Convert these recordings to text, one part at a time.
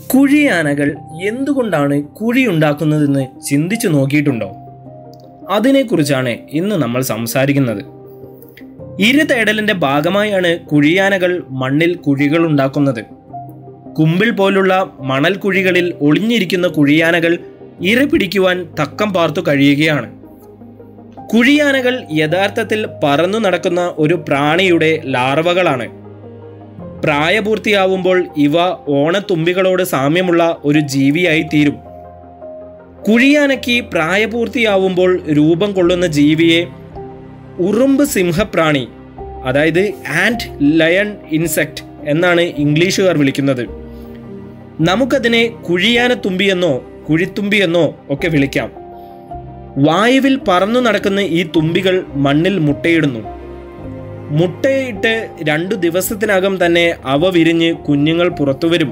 കുഴിയാനകൾ എന്തുകൊണ്ടാണ് കുഴി ഉണ്ടാക്കുന്നതെന്ന് ചിന്തിച്ചു നോക്കിയിട്ടുണ്ടോ അതിനെക്കുറിച്ചാണ് ഇന്ന് നമ്മൾ സംസാരിക്കുന്നത് ഇര തേടലിന്റെ ഭാഗമായാണ് കുഴിയാനകൾ മണ്ണിൽ കുഴികൾ ഉണ്ടാക്കുന്നത് കുമ്പിൾ പോലുള്ള മണൽ കുഴികളിൽ ഒളിഞ്ഞിരിക്കുന്ന കുഴിയാനകൾ ഇര പിടിക്കുവാൻ തക്കം പാർത്തു കഴിയുകയാണ് കുഴിയാനകൾ യഥാർത്ഥത്തിൽ പറന്നു നടക്കുന്ന ഒരു പ്രാണിയുടെ ലാർവകളാണ് പ്രായപൂർത്തിയാവുമ്പോൾ ഇവ ഓണത്തുമ്പികളോട് സാമ്യമുള്ള ഒരു ജീവിയായി തീരും കുഴിയാനയ്ക്ക് പ്രായപൂർത്തിയാവുമ്പോൾ രൂപം കൊള്ളുന്ന ജീവിയെ ഉറുമ്പ് സിംഹപ്രാണി അതായത് ആൻഡ് ലയൺ ഇൻസെക്റ്റ് എന്നാണ് ഇംഗ്ലീഷുകാർ വിളിക്കുന്നത് നമുക്കതിനെ കുഴിയാന തുമ്പിയെന്നോ കുഴിത്തുമ്പിയെന്നോ ഒക്കെ വിളിക്കാം വായുവിൽ പറന്നു നടക്കുന്ന ഈ തുമ്പികൾ മണ്ണിൽ മുട്ടയിടുന്നു മുട്ടയിട്ട് രണ്ടു ദിവസത്തിനകം തന്നെ അവ വിരിഞ്ഞ് കുഞ്ഞുങ്ങൾ പുറത്തുവരും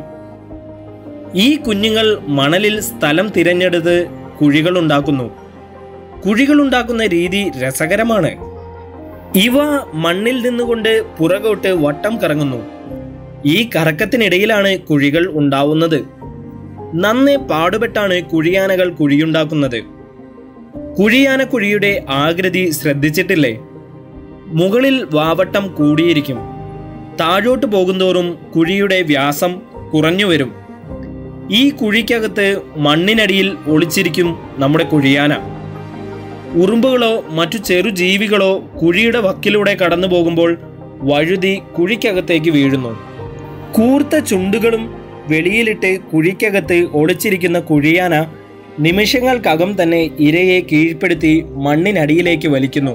ഈ കുഞ്ഞുങ്ങൾ മണലിൽ സ്ഥലം തിരഞ്ഞെടുത്ത് കുഴികൾ ഉണ്ടാക്കുന്നു കുഴികൾ ഉണ്ടാക്കുന്ന രീതി രസകരമാണ് ഇവ മണ്ണിൽ നിന്നുകൊണ്ട് പുറകോട്ട് വട്ടം കറങ്ങുന്നു ഈ കറക്കത്തിനിടയിലാണ് കുഴികൾ ഉണ്ടാവുന്നത് നന്നെ പാടുപെട്ടാണ് കുഴിയാനകൾ കുഴിയുണ്ടാക്കുന്നത് കുഴിയാന കുഴിയുടെ ആകൃതി ശ്രദ്ധിച്ചിട്ടില്ലേ മുകളിൽ വാവട്ടം കൂടിയിരിക്കും താഴോട്ട് പോകുന്തോറും കുഴിയുടെ വ്യാസം കുറഞ്ഞു വരും ഈ കുഴിക്കകത്ത് മണ്ണിനടിയിൽ ഒളിച്ചിരിക്കും നമ്മുടെ കുഴിയാന ഉറുമ്പുകളോ മറ്റു ചെറുജീവികളോ കുഴിയുടെ വക്കിലൂടെ കടന്നു പോകുമ്പോൾ വഴുതി കുഴിക്കകത്തേക്ക് വീഴുന്നു കൂർത്ത ചുണ്ടുകളും വെളിയിലിട്ട് കുഴിക്കകത്ത് ഒളിച്ചിരിക്കുന്ന കുഴിയാന നിമിഷങ്ങൾക്കകം തന്നെ ഇരയെ കീഴ്പ്പെടുത്തി മണ്ണിനടിയിലേക്ക് വലിക്കുന്നു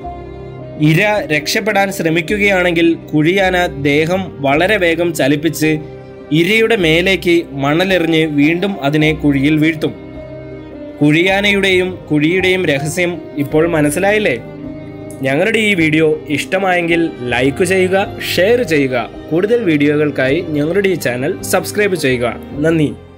ഇര രക്ഷപ്പെടാൻ ശ്രമിക്കുകയാണെങ്കിൽ കുഴിയാന ദേഹം വളരെ വേഗം ചലിപ്പിച്ച് ഇരയുടെ മേലേക്ക് മണലെറിഞ്ഞ് വീണ്ടും അതിനെ കുഴിയിൽ വീഴ്ത്തും കുഴിയാനയുടെയും കുഴിയുടെയും രഹസ്യം ഇപ്പോൾ മനസ്സിലായില്ലേ ഞങ്ങളുടെ ഈ വീഡിയോ ഇഷ്ടമായെങ്കിൽ ലൈക്ക് ചെയ്യുക ഷെയർ ചെയ്യുക കൂടുതൽ വീഡിയോകൾക്കായി ഞങ്ങളുടെ ഈ ചാനൽ സബ്സ്ക്രൈബ് ചെയ്യുക നന്ദി